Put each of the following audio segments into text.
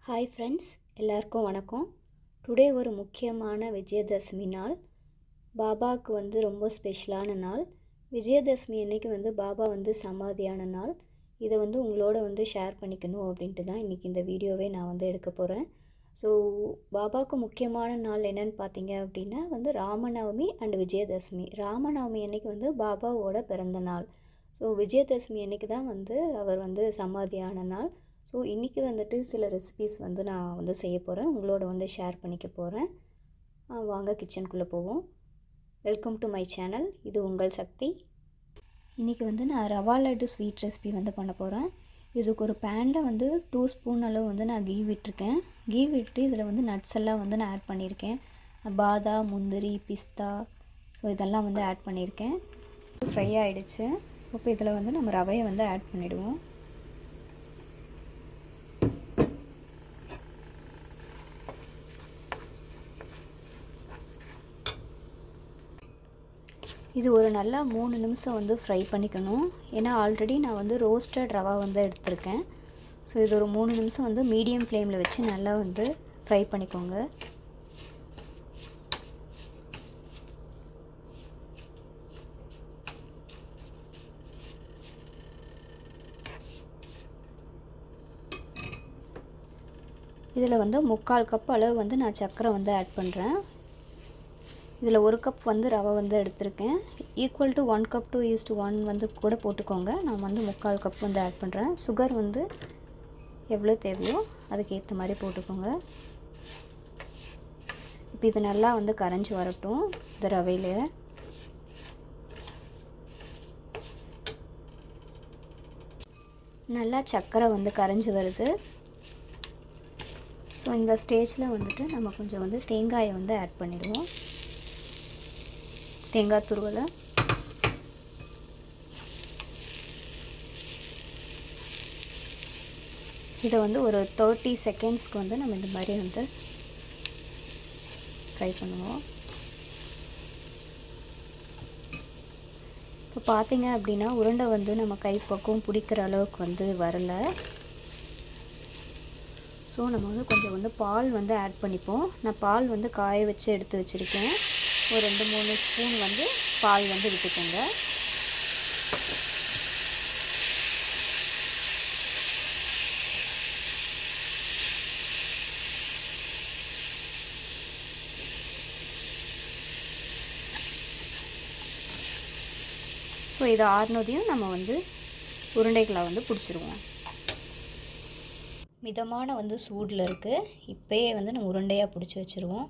hi friends எல்லாருக்கும் வணக்கம் today ஒரு முக்கியமான விஜயதசமி நாள் பாபாவுக்கு வந்து ரொம்ப ஸ்பெஷலான நாள் விஜயதசமி அன்னைக்கு வந்து பாபா வந்து சமாதியான நாள் இதை வந்து உங்களோட வந்து ஷேர் பண்ணிக்கணும் அப்படின்ட்டு தான் இன்றைக்கி இந்த வீடியோவே நான் வந்து எடுக்க போகிறேன் ஸோ பாபாவுக்கு முக்கியமான நாள் என்னன்னு பார்த்தீங்க அப்படின்னா வந்து ராமநவமி அண்ட் விஜயதசமி ராமநவமி அன்னைக்கு வந்து பாபாவோட பிறந்த நாள் ஸோ விஜயதசமி அன்னைக்கு தான் வந்து அவர் வந்து சமாதியான நாள் ஸோ இன்றைக்கி வந்துட்டு சில ரெசிபீஸ் வந்து நான் வந்து செய்ய போகிறேன் உங்களோட வந்து ஷேர் பண்ணிக்க போகிறேன் வாங்க கிச்சனுக்குள்ளே போவோம் வெல்கம் டு மை சேனல் இது உங்கள் சக்தி இன்றைக்கி வந்து நான் ரவா லட்டு ஸ்வீட் ரெசிபி வந்து பண்ண போகிறேன் இதுக்கு ஒரு பேனில் வந்து டூ ஸ்பூன் அளவு வந்து நான் கீ விட்டுருக்கேன் கீ விட்டு இதில் வந்து நட்ஸ் எல்லாம் வந்து நான் ஆட் பண்ணியிருக்கேன் பாதாம் முந்திரி பிஸ்தா ஸோ இதெல்லாம் வந்து ஆட் பண்ணியிருக்கேன் ஃப்ரை ஆகிடுச்சு ஸோ இப்போ இதில் வந்து நம்ம ரவையை வந்து ஆட் பண்ணிவிடுவோம் இது ஒரு நல்லா மூணு நிமிஷம் வந்து ஃப்ரை பண்ணிக்கணும் ஏன்னா ஆல்ரெடி நான் வந்து ரோஸ்டட் ரவா வந்து எடுத்திருக்கேன் ஸோ இது ஒரு மூணு நிமிஷம் வந்து மீடியம் ஃப்ளேமில் வச்சு நல்லா வந்து ஃப்ரை பண்ணிக்கோங்க இதில் வந்து முக்கால் கப் அளவு வந்து நான் சர்க்கரை வந்து ஆட் பண்ணுறேன் இதில் ஒரு கப் வந்து ரவை வந்து எடுத்திருக்கேன் equal to one cup two yeast one வந்து கூட போட்டுக்கோங்க நான் வந்து முக்கால் கப் வந்து ஆட் பண்ணுறேன் சுகர் வந்து எவ்வளோ தேவையோ அதுக்கு ஏற்ற மாதிரி போட்டுக்கோங்க இப்போ இது நல்லா வந்து கரைஞ்சி வரட்டும் இந்த ரவையில் நல்லா சர்க்கரை வந்து கரைஞ்சி வருது ஸோ இந்த ஸ்டேஜில் வந்துட்டு நம்ம கொஞ்சம் வந்து தேங்காயை வந்து ஆட் பண்ணிடுவோம் தேங்காய் துருவலை இதை வந்து ஒரு தேர்ட்டி செகண்ட்ஸ்க்கு வந்து நம்ம இந்த மாதிரி வந்து ஃப்ரை பண்ணுவோம் இப்போ பார்த்தீங்க அப்படின்னா உருண்டை வந்து நம்ம கை பக்கம் பிடிக்கிற அளவுக்கு வந்து வரலை ஸோ நம்ம வந்து கொஞ்சம் வந்து பால் வந்து ஆட் பண்ணிப்போம் நான் பால் வந்து காய வச்சு எடுத்து வச்சுருக்கேன் ஒரு ரெண்டு மூணு ஸ்பூன் வந்து பால் வந்து விட்டுக்கோங்க ஸோ இது ஆறுனதையும் நம்ம வந்து உருண்டைகளை வந்து பிடிச்சிருவோம் மிதமான வந்து சூடில் இருக்குது இப்போயே வந்து நம்ம உருண்டையாக பிடிச்சி வச்சுருவோம்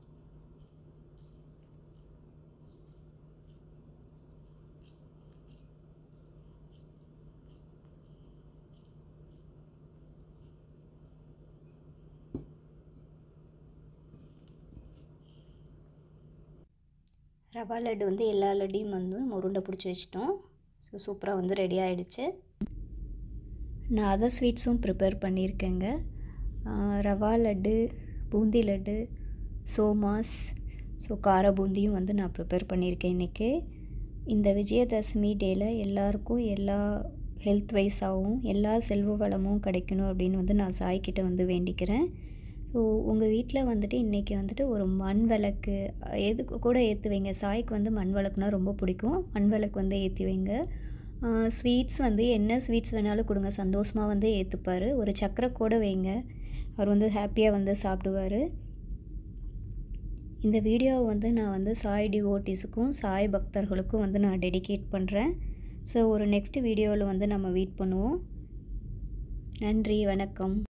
ரவா லட்டு வந்து எல்லா லட்டையும் வந்து நம்ம உருண்டை பிடிச்சி வச்சிட்டோம் ஸோ சூப்பராக வந்து ரெடி ஆகிடுச்சு நான் அதர் ஸ்வீட்ஸும் ப்ரிப்பேர் பண்ணியிருக்கேங்க ரவா லட்டு பூந்தி லட்டு சோமாஸ் ஸோ கார பூந்தியும் வந்து நான் ப்ரிப்பேர் பண்ணியிருக்கேன் இன்றைக்கி இந்த விஜயதசமி டேயில் எல்லாருக்கும் எல்லா ஹெல்த் வைஸாகவும் எல்லா செல்வ வளமும் கிடைக்கணும் அப்படின்னு வந்து நான் சாய்கிட்ட வந்து வேண்டிக்கிறேன் ஸோ உங்கள் வீட்டில் வந்துட்டு இன்றைக்கி வந்துட்டு ஒரு மண் விளக்கு எதுக்கு கூட ஏற்றி வைங்க சாய்க்கு வந்து மண் விளக்குனா ரொம்ப பிடிக்கும் மண் விளக்கு வந்து ஏற்றி வைங்க ஸ்வீட்ஸ் வந்து என்ன ஸ்வீட்ஸ் வேணாலும் கொடுங்க சந்தோஷமாக வந்து ஏற்றுப்பார் ஒரு சக்கரை கூட வைங்க அவர் வந்து ஹாப்பியாக வந்து சாப்பிடுவார் இந்த வீடியோவை வந்து நான் வந்து சாய் டிவோட்டிஸுக்கும் சாய் பக்தர்களுக்கும் வந்து நான் டெடிகேட் பண்ணுறேன் ஸோ ஒரு நெக்ஸ்ட் வீடியோவில் வந்து நம்ம வெயிட் பண்ணுவோம் நன்றி வணக்கம்